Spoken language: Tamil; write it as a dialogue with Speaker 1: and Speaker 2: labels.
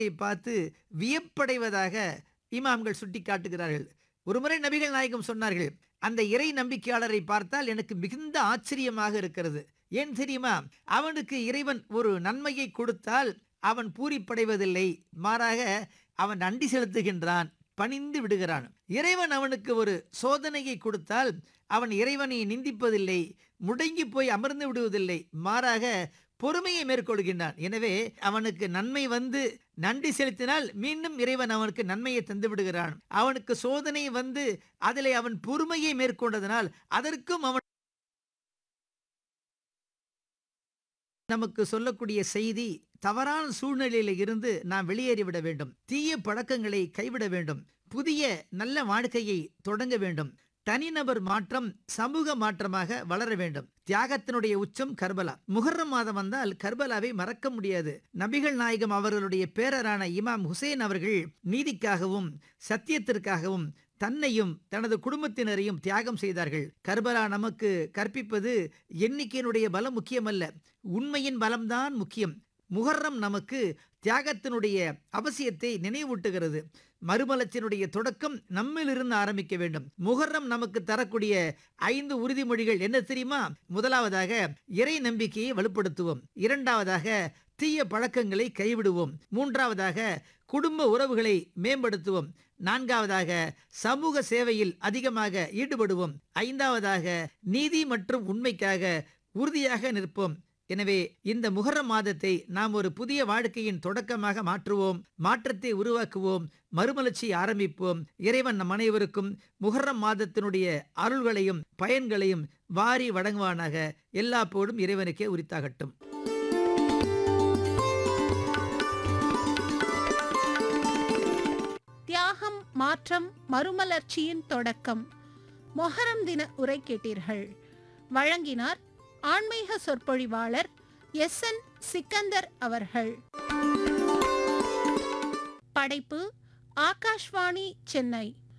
Speaker 1: பார்த்து வியப்படைவதாக இமாம்கள் சுட்டிக்காட்டுகிறார்கள் ஒருமுறை நபிகள் நாயகம் சொன்னார்கள் அந்த இறை நம்பிக்கையாளரை பார்த்தால் எனக்கு மிகுந்த ஆச்சரியமாக இருக்கிறது ஏன் தெரியுமா அவனுக்கு இறைவன் ஒரு நன்மையை கொடுத்தால் அவன் பூரிப்படைவதில்லை மாறாக அவன் நன்றி செலுத்துகின்றான் பணிந்து விடுகிறான் இறைவன் அவனுக்கு ஒரு சோதனையை கொடுத்தால் அவன் இறைவனை நிந்திப்பதில்லை முடங்கி போய் அமர்ந்து விடுவதில்லை மாறாக பொறுமையை மேற்கொள்கின்றான் எனவே அவனுக்கு நன்மை வந்து நன்றி செலுத்தினால் மீண்டும் இறைவன் அவனுக்கு நன்மையை தந்து விடுகிறான் அவனுக்கு சோதனை வந்து அதிலே அவன் பொறுமையை மேற்கொண்டதனால் அதற்கும் அவன் நமக்கு சொல்லக்கூடிய செய்தி தவறான சூழ்நிலையில இருந்து நாம் வெளியேறிவிட வேண்டும் தீய பழக்கங்களை கைவிட வேண்டும் புதிய நல்ல வாழ்க்கையை தொடங்க வேண்டும் தனிநபர் மாற்றம் சமூக மாற்றமாக வளர வேண்டும் தியாகத்தினுடைய உச்சம் கர்பலா முகர்ரம் மாதம் வந்தால் கர்பலாவை மறக்க முடியாது நபிகள் நாயகம் அவர்களுடைய பேரரான இமாம் ஹுசேன் அவர்கள் நீதிக்காகவும் சத்தியத்திற்காகவும் தன்னையும் தனது குடும்பத்தினரையும் தியாகம் செய்தார்கள் கர்பலா நமக்கு கற்பிப்பது எண்ணிக்கையினுடைய பலம் முக்கியமல்ல உண்மையின் பலம்தான் முக்கியம் முகர்ரம் நமக்கு தியாகத்தினுடைய அவசியத்தை நினைவூட்டுகிறது மறுமலர்ச்சியினுடைய தொடக்கம் நம்மிலிருந்து ஆரம்பிக்க வேண்டும் முகர்ரம் நமக்கு தரக்கூடிய ஐந்து உறுதிமொழிகள் என்ன தெரியுமா முதலாவதாக இறை நம்பிக்கையை வலுப்படுத்துவோம் இரண்டாவதாக தீய பழக்கங்களை கைவிடுவோம் மூன்றாவதாக குடும்ப உறவுகளை மேம்படுத்துவோம் நான்காவதாக சமூக சேவையில் அதிகமாக ஈடுபடுவோம் ஐந்தாவதாக நீதி மற்றும் உண்மைக்காக உறுதியாக நிற்போம் எனவே இந்த முகர மாதத்தை நாம் ஒரு புதிய வாழ்க்கையின் தொடக்கமாக மாற்றுவோம் மாற்றத்தை உருவாக்குவோம் மறுமலர்ச்சி ஆரம்பிப்போம் இறைவன் நம் அனைவருக்கும் முகரம் மாதத்தினுடைய அருள்களையும் பயன்களையும் வாரி வழங்குவானாக எல்லா போடும் இறைவனுக்கே உரித்தாகட்டும்
Speaker 2: தியாகம் மாற்றம் மறுமலர்ச்சியின் தொடக்கம் மொஹரம் தின உரை கேட்டீர்கள் வழங்கினார் ஆன்மீக சொற்பொழிவாளர் எஸ் என் சிக்கந்தர் அவர்கள் படைப்பு ஆகாஷ்வாணி சென்னை